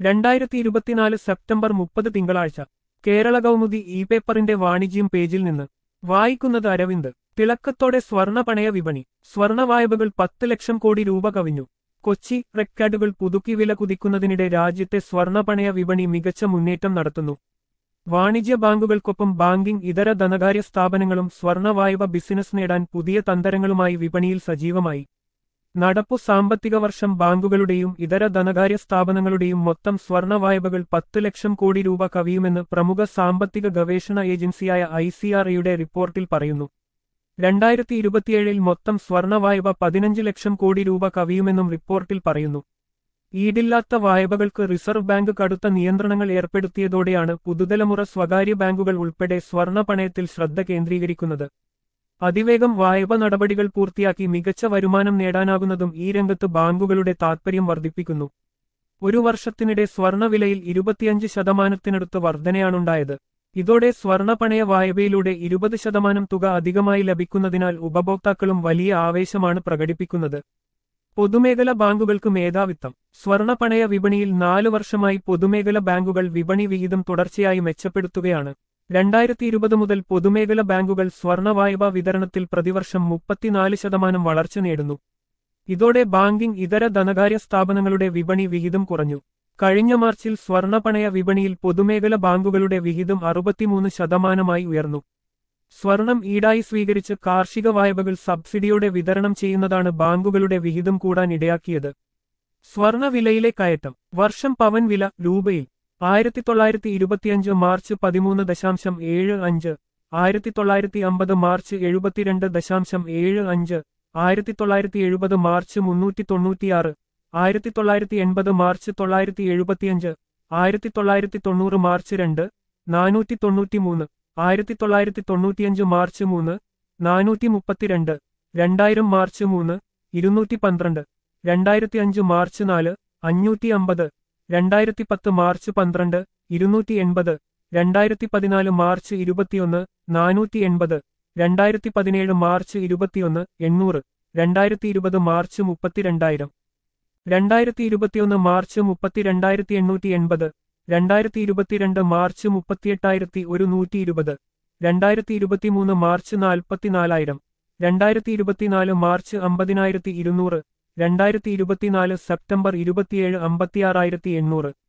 രണ്ടായിരത്തി ഇരുപത്തിനാല് സെപ്റ്റംബർ മുപ്പത് തിങ്കളാഴ്ച കേരള കൗമുദി ഇ പേപ്പറിന്റെ വാണിജ്യം പേജിൽ നിന്ന് വായിക്കുന്നത് അരവിന്ദ് തിളക്കത്തോടെ സ്വർണ പണയ വിപണി സ്വർണ വായ്പകൾ പത്ത് ലക്ഷം കോടി രൂപ കവിഞ്ഞു കൊച്ചി റെക്കാർഡുകൾ പുതുക്കി വില കുതിക്കുന്നതിനിടെ രാജ്യത്തെ സ്വർണ പണയ വിപണി മികച്ച മുന്നേറ്റം നടത്തുന്നു വാണിജ്യ ബാങ്കുകൾക്കൊപ്പം ബാങ്കിംഗ് ഇതര ധനകാര്യ സ്ഥാപനങ്ങളും സ്വർണ വായ്പ ബിസിനസ് നേടാൻ പുതിയ തന്ത്രങ്ങളുമായി വിപണിയിൽ സജീവമായി നടപ്പു സാമ്പത്തിക വർഷം ബാങ്കുകളുടെയും ഇതര ധനകാര്യ സ്ഥാപനങ്ങളുടെയും മൊത്തം സ്വർണ വായ്പകൾ പത്ത് ലക്ഷം കോടി രൂപ കവിയുമെന്ന് പ്രമുഖ സാമ്പത്തിക ഗവേഷണ ഏജൻസിയായ ഐ സി ആർ ഐയുടെ റിപ്പോർട്ടിൽ പറയുന്നു രണ്ടായിരത്തി ഇരുപത്തിയേഴിൽ മൊത്തം സ്വർണ വായ്പ പതിനഞ്ച് ലക്ഷം കോടി രൂപ കവിയുമെന്നും റിപ്പോർട്ടിൽ പറയുന്നു ഈടില്ലാത്ത വായ്പകൾക്ക് റിസർവ് ബാങ്ക് കടുത്ത നിയന്ത്രണങ്ങൾ ഏർപ്പെടുത്തിയതോടെയാണ് പുതുതലമുറ സ്വകാര്യ ബാങ്കുകൾ ഉൾപ്പെടെ സ്വർണ പണയത്തിൽ ശ്രദ്ധ കേന്ദ്രീകരിക്കുന്നത് അതിവേഗം വായ്പ നടപടികൾ പൂർത്തിയാക്കി മികച്ച വരുമാനം നേടാനാകുന്നതും ഈ രംഗത്ത് ബാങ്കുകളുടെ താൽപര്യം വർദ്ധിപ്പിക്കുന്നു ഒരു വർഷത്തിനിടെ സ്വർണവിലയിൽ ഇരുപത്തിയഞ്ച് ശതമാനത്തിനടുത്ത് വർധനയാണുണ്ടായത് ഇതോടെ സ്വർണ പണയ വായ്പയിലൂടെ ഇരുപത് ശതമാനം തുക അധികമായി ലഭിക്കുന്നതിനാൽ ഉപഭോക്താക്കളും വലിയ ആവേശമാണ് പ്രകടിപ്പിക്കുന്നത് പൊതുമേഖല ബാങ്കുകൾക്ക് മേധാവിത്വം സ്വർണ പണയ വിപണിയിൽ നാലു വർഷമായി പൊതുമേഖല ബാങ്കുകൾ വിപണി വിഹിതം തുടർച്ചയായി മെച്ചപ്പെടുത്തുകയാണ് രണ്ടായിരത്തി ഇരുപത് മുതൽ പൊതുമേഖല ബാങ്കുകൾ സ്വർണ വായ്പാ വിതരണത്തിൽ പ്രതിവർഷം മുപ്പത്തിനാല് ശതമാനം വളർച്ച നേടുന്നു ഇതോടെ ബാങ്കിംഗ് ഇതര ധനകാര്യ സ്ഥാപനങ്ങളുടെ വിപണി വിഹിതം കുറഞ്ഞു കഴിഞ്ഞ മാർച്ചിൽ സ്വർണ പണയ വിപണിയിൽ പൊതുമേഖല ബാങ്കുകളുടെ വിഹിതം അറുപത്തിമൂന്ന് ശതമാനമായി ഉയർന്നു സ്വർണം ഈടായി സ്വീകരിച്ച് കാർഷിക വായ്പകൾ സബ്സിഡിയോടെ വിതരണം ചെയ്യുന്നതാണ് ബാങ്കുകളുടെ വിഹിതം കൂടാൻ ഇടയാക്കിയത് സ്വർണ വിലയിലെ കയറ്റം വർഷം പവൻ വില രൂപയിൽ ആയിരത്തി തൊള്ളായിരത്തി ഇരുപത്തിയഞ്ച് മാർച്ച് പതിമൂന്ന് ദശാംശം ഏഴ് അഞ്ച് ആയിരത്തി തൊള്ളായിരത്തി അമ്പത് മാർച്ച് എഴുപത്തിരണ്ട് ദശാംശം ഏഴ് അഞ്ച് ആയിരത്തി തൊള്ളായിരത്തി എഴുപത് മാർച്ച് മുന്നൂറ്റി തൊണ്ണൂറ്റിയാറ് ആയിരത്തി തൊള്ളായിരത്തി എൺപത് മാർച്ച് തൊള്ളായിരത്തി എഴുപത്തിയഞ്ച് ആയിരത്തി തൊള്ളായിരത്തി തൊണ്ണൂറ് മാർച്ച് രണ്ട് നാനൂറ്റി തൊണ്ണൂറ്റിമൂന്ന് ആയിരത്തി തൊള്ളായിരത്തി തൊണ്ണൂറ്റിയഞ്ച് മാർച്ച് മൂന്ന് നാനൂറ്റി മുപ്പത്തിരണ്ട് രണ്ടായിരം മാർച്ച് മൂന്ന് ഇരുന്നൂറ്റി പന്ത്രണ്ട് രണ്ടായിരത്തി അഞ്ച് മാർച്ച് നാല് അഞ്ഞൂറ്റി അമ്പത് രണ്ടായിരത്തി പത്ത് മാർച്ച് പന്ത്രണ്ട് ഇരുന്നൂറ്റി എൺപത് രണ്ടായിരത്തി പതിനാല് മാർച്ച് ഇരുപത്തിയൊന്ന് നാനൂറ്റി എൺപത് രണ്ടായിരത്തി പതിനേഴ് മാർച്ച് ഇരുപത്തിയൊന്ന് എണ്ണൂറ് രണ്ടായിരത്തി ഇരുപത് മാർച്ച് മുപ്പത്തിരണ്ടായിരം രണ്ടായിരത്തി ഇരുപത്തിയൊന്ന് മാർച്ച് മുപ്പത്തിരണ്ടായിരത്തി എണ്ണൂറ്റി എൺപത് രണ്ടായിരത്തി ഇരുപത്തിരണ്ട് മാർച്ച് മുപ്പത്തിയെട്ടായിരത്തി ഒരു നൂറ്റി ഇരുപത് രണ്ടായിരത്തി ഇരുപത്തിമൂന്ന് മാർച്ച് നാൽപ്പത്തിനാലായിരം രണ്ടായിരത്തി ഇരുപത്തിനാല് മാർച്ച് അമ്പതിനായിരത്തി ഇരുന്നൂറ് രണ്ടായിരത്തി ഇരുപത്തിനാല് സെപ്റ്റംബർ ഇരുപത്തിയേഴ് അമ്പത്തിയാറായിരത്തി എണ്ണൂറ്